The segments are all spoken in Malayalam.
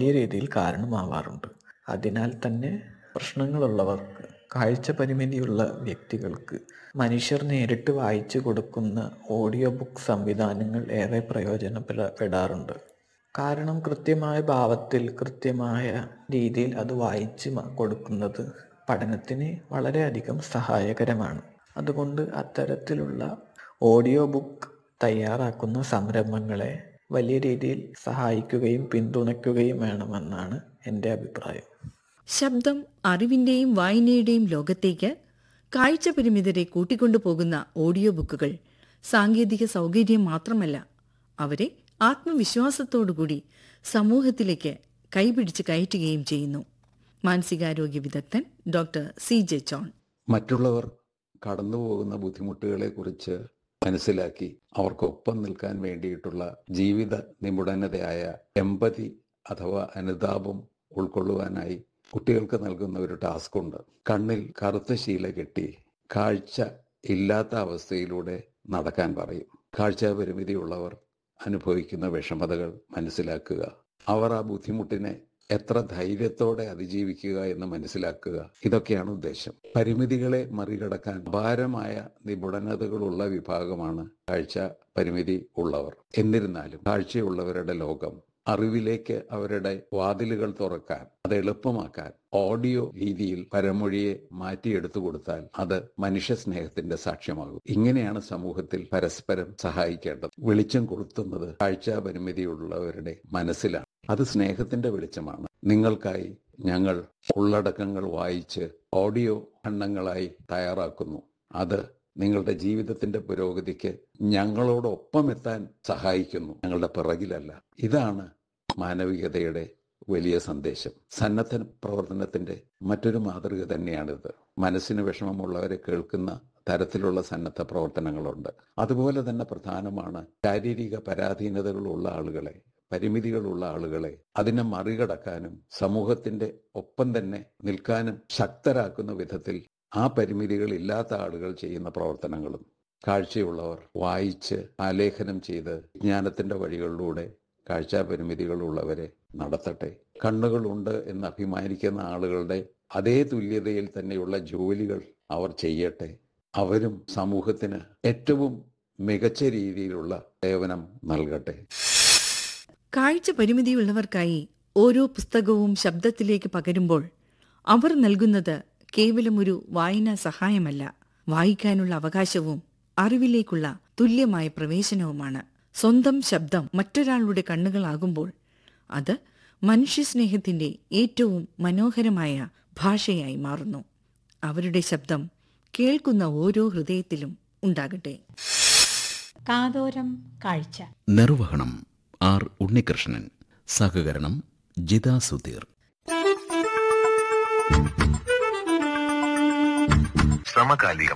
വലിയ രീതിയിൽ കാരണമാവാറുണ്ട് അതിനാൽ തന്നെ പ്രശ്നങ്ങളുള്ളവർക്ക് കാഴ്ച പരിമിതിയുള്ള വ്യക്തികൾക്ക് മനുഷ്യർ നേരിട്ട് വായിച്ചു കൊടുക്കുന്ന ഓഡിയോ ബുക്ക് സംവിധാനങ്ങൾ ഏറെ പ്രയോജനപ്പെടാറുണ്ട് കാരണം കൃത്യമായ ഭാവത്തിൽ കൃത്യമായ രീതിയിൽ അത് വായിച്ച് മ- കൊടുക്കുന്നത് പഠനത്തിന് വളരെയധികം സഹായകരമാണ് അതുകൊണ്ട് അത്തരത്തിലുള്ള ഓഡിയോ ബുക്ക് തയ്യാറാക്കുന്ന സംരംഭങ്ങളെ വലിയ രീതിയിൽ സഹായിക്കുകയും പിന്തുണയ്ക്കുകയും വേണമെന്നാണ് എൻ്റെ അഭിപ്രായം ശബ്ദം അറിവിന്റെയും വായനയുടെയും ലോകത്തേക്ക് കാഴ്ച പരിമിതരെ കൂട്ടിക്കൊണ്ടുപോകുന്ന ഓഡിയോ ബുക്കുകൾ സാങ്കേതിക സൗകര്യം മാത്രമല്ല അവരെ ആത്മവിശ്വാസത്തോടുകൂടി സമൂഹത്തിലേക്ക് കൈപിടിച്ച് കയറ്റുകയും ചെയ്യുന്നു മാനസികാരോഗ്യ വിദഗ്ധൻ ഡോക്ടർ സി ജെ ജോൺ മറ്റുള്ളവർ കടന്നു പോകുന്ന ബുദ്ധിമുട്ടുകളെക്കുറിച്ച് മനസ്സിലാക്കി അവർക്കൊപ്പം നിൽക്കാൻ വേണ്ടിയിട്ടുള്ള ജീവിത നിപുണതയായ എമ്പതി അഥവാ അനുതാപം ഉൾക്കൊള്ളുവാനായി കുട്ടികൾക്ക് നൽകുന്ന ഒരു ടാസ്ക് ഉണ്ട് കണ്ണിൽ കറുത്ത ശീല കെട്ടി കാഴ്ച ഇല്ലാത്ത അവസ്ഥയിലൂടെ നടക്കാൻ പറയും കാഴ്ച പരിമിതിയുള്ളവർ അനുഭവിക്കുന്ന വിഷമതകൾ മനസ്സിലാക്കുക അവർ ആ ബുദ്ധിമുട്ടിനെ എത്ര ധൈര്യത്തോടെ അതിജീവിക്കുക എന്ന് മനസ്സിലാക്കുക ഇതൊക്കെയാണ് ഉദ്ദേശം പരിമിതികളെ മറികടക്കാൻ അപാരമായ നിപുണതകളുള്ള വിഭാഗമാണ് കാഴ്ച പരിമിതി ഉള്ളവർ എന്നിരുന്നാലും കാഴ്ചയുള്ളവരുടെ ലോകം അറിവിലേക്ക് അവരുടെ വാതിലുകൾ തുറക്കാൻ അത് എളുപ്പമാക്കാൻ ഓഡിയോ രീതിയിൽ പരമൊഴിയെ മാറ്റിയെടുത്തു കൊടുത്താൽ അത് മനുഷ്യ സ്നേഹത്തിന്റെ സാക്ഷ്യമാകും ഇങ്ങനെയാണ് സമൂഹത്തിൽ പരസ്പരം സഹായിക്കേണ്ടത് വെളിച്ചം കൊളുത്തുന്നത് കാഴ്ച പരിമിതിയുള്ളവരുടെ മനസ്സിലാണ് അത് സ്നേഹത്തിന്റെ വെളിച്ചമാണ് നിങ്ങൾക്കായി ഞങ്ങൾ ഉള്ളടക്കങ്ങൾ വായിച്ച് ഓഡിയോ ഖണ്ഡങ്ങളായി തയ്യാറാക്കുന്നു അത് നിങ്ങളുടെ ജീവിതത്തിന്റെ പുരോഗതിക്ക് ഞങ്ങളോടൊപ്പം എത്താൻ സഹായിക്കുന്നു ഞങ്ങളുടെ പിറകിലല്ല ഇതാണ് മാനവികതയുടെ വലിയ സന്ദേശം സന്നദ്ധ പ്രവർത്തനത്തിന്റെ മറ്റൊരു മാതൃക തന്നെയാണിത് മനസ്സിന് വിഷമമുള്ളവരെ കേൾക്കുന്ന തരത്തിലുള്ള സന്നദ്ധ പ്രവർത്തനങ്ങളുണ്ട് അതുപോലെ തന്നെ പ്രധാനമാണ് ശാരീരിക പരാധീനതകളുള്ള ആളുകളെ പരിമിതികളുള്ള ആളുകളെ അതിനെ മറികടക്കാനും സമൂഹത്തിന്റെ ഒപ്പം തന്നെ നിൽക്കാനും ശക്തരാക്കുന്ന വിധത്തിൽ ആ പരിമിതികൾ ഇല്ലാത്ത ആളുകൾ ചെയ്യുന്ന പ്രവർത്തനങ്ങളും കാഴ്ചയുള്ളവർ വായിച്ച് ആലേഖനം ചെയ്ത് വിജ്ഞാനത്തിന്റെ വഴികളിലൂടെ കാഴ്ചാ പരിമിതികളുള്ളവരെ നടത്തട്ടെ കണ്ണുകളുണ്ട് എന്ന് അഭിമാനിക്കുന്ന ആളുകളുടെ അതേ തുല്യതയിൽ തന്നെയുള്ള ജോലികൾ അവർ ചെയ്യട്ടെ അവരും സമൂഹത്തിന് ഏറ്റവും മികച്ച രീതിയിലുള്ള സേവനം നൽകട്ടെ കാഴ്ച പരിമിതിയുള്ളവർക്കായി ഓരോ പുസ്തകവും ശബ്ദത്തിലേക്ക് പകരുമ്പോൾ അവർ നൽകുന്നത് കേവലം ഒരു വായനാ സഹായമല്ല വായിക്കാനുള്ള അവകാശവും അറിവിലേക്കുള്ള തുല്യമായ പ്രവേശനവുമാണ് സ്വന്തം ശബ്ദം മറ്റൊരാളുടെ കണ്ണുകളാകുമ്പോൾ അത് മനുഷ്യസ്നേഹത്തിന്റെ ഏറ്റവും മനോഹരമായ ഭാഷയായി മാറുന്നു അവരുടെ ശബ്ദം കേൾക്കുന്ന ഓരോ ഹൃദയത്തിലും ഉണ്ടാകട്ടെ കാതോരം കാഴ്ച നിർവഹണം ആർ ഉണ്ണികൃഷ്ണൻ സഹകരണം ജിത സുധീർ സമകാലികം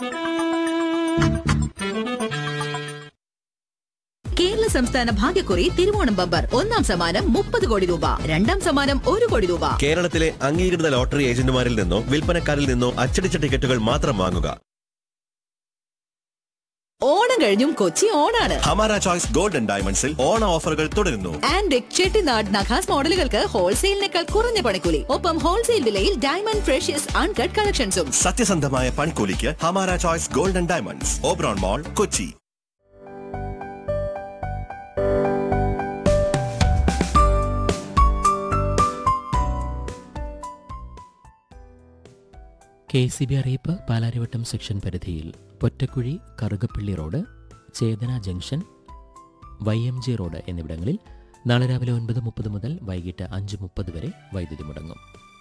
കേരള സംസ്ഥാന ഭാഗ്യക്കുറി തിരുവോണം ബമ്പർ ഒന്നാം സമ്മാനം മുപ്പത് കോടി രൂപ രണ്ടാം സമ്മാനം ഒരു കോടി രൂപ കേരളത്തിലെ അംഗീകൃത ലോട്ടറി ഏജന്റുമാരിൽ നിന്നോ വിൽപ്പനക്കാരിൽ നിന്നോ അച്ചടിച്ച ടിക്കറ്റുകൾ മാത്രം വാങ്ങുക ഓണം കഴിഞ്ഞും കൊച്ചി ഓണാണ് ഹമാര ചോയ്സ് ഗോൾഡൻ ഡയമണ്ട്സിൽ ഓണ ഓഫറുകൾ തുടരുന്നു ആൻഡ് ചെട്ടിനാട് നഖാസ് മോഡലുകൾക്ക് ഹോൾസെയിലിനേക്കാൾ കുറഞ്ഞ പണിക്കൂലി ഒപ്പം ഹോൾസെയിൽ വിലയിൽ ഡയമണ്ട് ഫ്രഷ്യസ് അൺകട്ട് കളക്ഷൻസും സത്യസന്ധമായ പണിക്കൂലിക്ക് Hamara choice golden diamonds Oberon mall Kochi K C B അറിയിപ്പ് പാലാരിവട്ടം സെക്ഷൻ പരിധിയിൽ Pottakuzhi Karukappally road Chetana junction Y M G road എന്നിവിടങ്ങളിൽ നാളെ രാവിലെ ഒൻപത് മുപ്പത് മുതൽ വൈകിട്ട് അഞ്ച് മുപ്പത് വരെ വൈദ്യുതി മുടങ്ങും